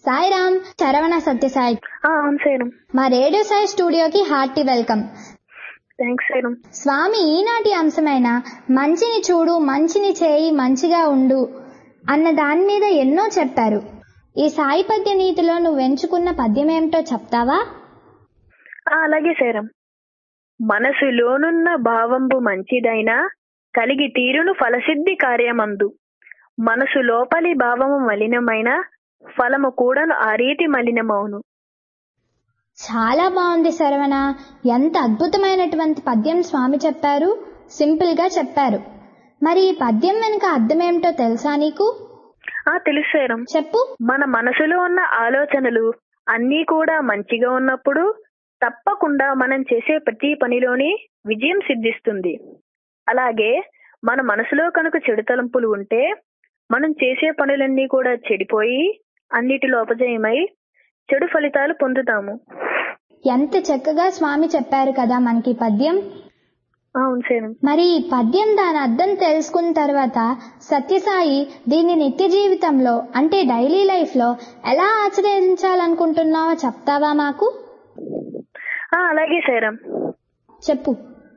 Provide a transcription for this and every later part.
సాయిరామ్ శరవణ సత్యసాయి ఆ, అవును సాయిరామ్ మా రేడియో సాయి స్టూడియోకి hearty welcome thanks Sairam Swami ఈనాటి అంశమైన మంచిని చూడు మంచిని చేయి మంచిగా ఉండు అన్న దాని మీద ఎన్నో చెప్పారు ఈ సాయి పద్య నీతిలో నువ్వు ఎంచుకున్న పద్యం ఏమిటో చెప్తావా ఆ, అలాగే సాయిరామ్ మనసులోనున్న భావంబు మంచిదైనా కలిగి తీరును ఫలసిద్ధి కార్యమందు మనసు లోపలి భావము మలినమైన ఫలము కూడాను ఆ రీతి మలినమవును చాలా బాగుంది శరవణ ఎంత అద్భుతమైనటువంటి పద్యం స్వామి చెప్పారు సింపుల్ గా చెప్పారు మరి ఈ పద్యం వెనుక అర్థం ఏమిటో తెలుసా నీకు ఆ తెలుసు సాయిరామ్ చెప్పు మన మనసులో ఉన్న ఆలోచనలు అన్నీ కూడా మంచిగా ఉన్నప్పుడు తప్పకుండా మనం చేసే ప్రతి పనిలోని విజయం సిద్ధిస్తుంది అలాగే మన మనసులో కనుక చెడు తలంపులు ఉంటే మనం చేసే పనులన్నీ కూడా చెడిపోయి అన్నిటిలో అపజయమై చెడు ఫలితాలు పొందుతాము ఎంత చక్కగా స్వామి చెప్పారు కదా మనకి ఈ పద్యం అవును సేను మరి ఈ పద్యం దాని అర్థం తెలుసుకున్న తర్వాత సత్యసాయి దీన్ని నిత్య జీవితంలో అంటే డైలీ లైఫ్ లో ఎలా ఆచరించాలనుకుంటున్నావో చెప్తావా మాకు ఆ, అలాగే సైరం చెప్పు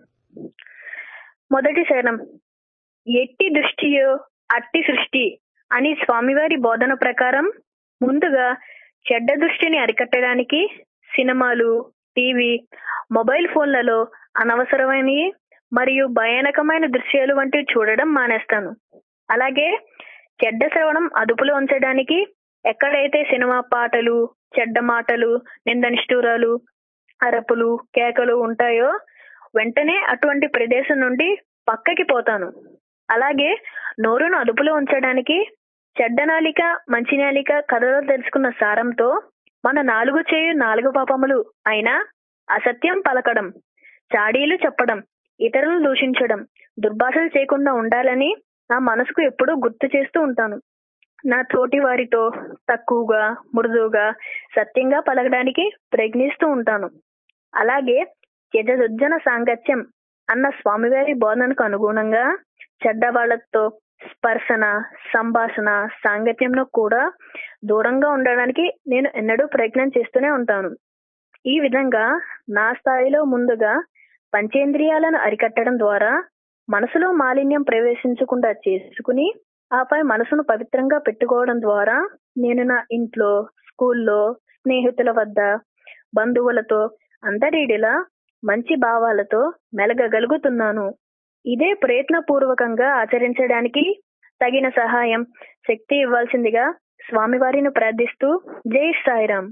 మొదటి శరణం ఎట్టి దృష్టియో అట్టి సృష్టి అని స్వామివారి బోధన ప్రకారం ముందుగా చెడ్డ దృష్టిని అరికట్టడానికి సినిమాలు టీవీ మొబైల్ ఫోన్లలో అనవసరమైనవి మరియు భయానకమైన దృశ్యాలు వంటివి చూడడం మానేస్తాను అలాగే చెడ్డ శ్రవణం అదుపులో ఉంచడానికి ఎక్కడైతే సినిమా పాటలు చెడ్డ మాటలు నింద నిష్ఠూరాలు అరపులు కేకలు ఉంటాయో వెంటనే అటువంటి ప్రదేశం నుండి పక్కకి పోతాను అలాగే నోరును అదుపులో ఉంచడానికి చెడ్డ నాలిక మంచి నాలిక కథలో తెలుసుకున్న సారంతో మన నాలుగు చేయు నాలుగు పాపములు అయినా అసత్యం పలకడం చాడీలు చెప్పడం ఇతరులను దూషించడం దుర్భాషలు చేయకుండా ఉండాలని నా మనసుకు ఎప్పుడూ గుర్తు చేస్తూ ఉంటాను నా తోటి వారితో తక్కువగా మృదువుగా సత్యంగా పలకడానికి ప్రయత్నిస్తూ ఉంటాను అలాగే యజదుజ్జన సాంగత్యం అన్న స్వామివారి బోధనకు అనుగుణంగా చెడ్డవాళ్లతో స్పర్శన సంభాషణ సాంగత్యంలో కూడా దూరంగా ఉండడానికి నేను ఎన్నడూ ప్రయత్నం చేస్తూనే ఉంటాను ఈ విధంగా నా స్థాయిలో ముందుగా పంచేంద్రియాలను అరికట్టడం ద్వారా మనసులో మాలిన్యం ప్రవేశించకుండా చేసుకుని ఆపై మనసును పవిత్రంగా పెట్టుకోవడం ద్వారా నేను నా ఇంట్లో స్కూల్లో స్నేహితుల వద్ద బంధువులతో అందరిడిలా మంచి భావాలతో మెలగగలుగుతున్నాను ఇదే ప్రయత్నపూర్వకంగా ఆచరించడానికి తగిన సహాయం శక్తి ఇవ్వాల్సిందిగా స్వామివారిని ప్రార్థిస్తూ జై సాయిరామ్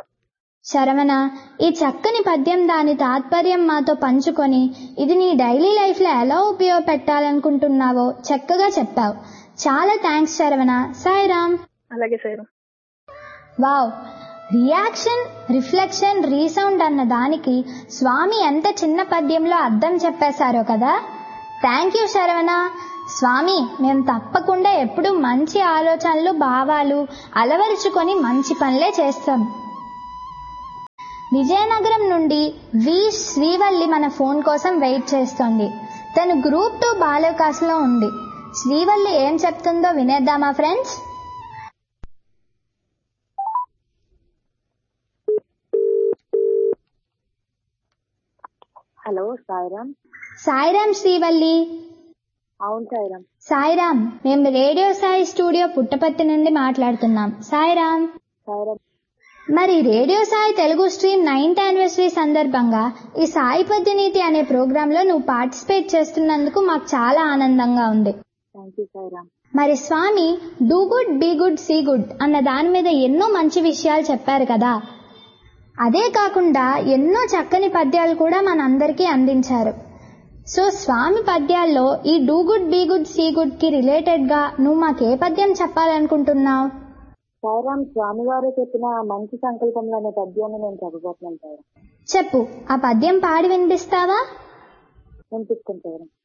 శరవణ ఈ చక్కని పద్యం దాని తాత్పర్యం మాతో పంచుకొని ఇది నీ డైలీ లైఫ్ లో ఎలా ఉపయోగపెట్టాలనుకుంటున్నావో చక్కగా చెప్పావు చాలా థ్యాంక్స్ శరవణ సాయిరామ్ అలాగే Sairam wow reaction reflection resound అన్న దానికి స్వామి ఎంత చిన్న పద్యంలో అర్థం చెప్పేశారో కదా థ్యాంక్ యూ శరవణ స్వామి మేము తప్పకుండా ఎప్పుడు మంచి ఆలోచనలు భావాలు అలవరుచుకొని మంచి పనులే చేస్తాం విజయనగరం నుండి వి శ్రీవల్లి మన ఫోన్ కోసం వెయిట్ చేస్తోంది తను గ్రూప్ టూ బాలవికాస్లో ఉంది శ్రీవల్లి ఏం చెప్తుందో వినేద్దామా ఫ్రెండ్స్ హలో సాయిరామ్ సాయిరామ్ శ్రీవల్లి అవును సాయిరామ్ సాయిరామ్ మేము రేడియో సాయి స్టూడియో పుట్టపర్తి నుండి మాట్లాడుతున్నాం సాయిరామ్ సాయిరామ్ మరి radio Sai Telugu stream ninth anniversary సందర్భంగా ఈ సాయి పద్యనీతి అనే ప్రోగ్రాంలో నువ్వు పార్టిసిపేట్ చేస్తున్నందుకు మాకు చాలా ఆనందంగా ఉంది థ్యాంక్ యూ సాయిరామ్ మరి Swami do good be good see good అన్న దాని మీద ఎన్నో మంచి విషయాలు చెప్పారు కదా అదే కాకుండా ఎన్నో చక్కని పద్యాలు కూడా మనందరికీ అందించారు సో స్వామి పద్యాల్లో ఈ do good be good see good కి రిలేటెడ్ గా నువ్వు మాకే పద్యం చెప్పాలనుకుంటున్నావు సాయిరామ్ స్వామి వారు చెప్పిన మంచి సంకల్పంలో అనే పద్యాన్ని నేను చదవబోతున్నాను సాయిరామ్ చెప్పు ఆ పద్యం పాడి వినిపిస్తావా వినిపిస్తాను సాయిరామ్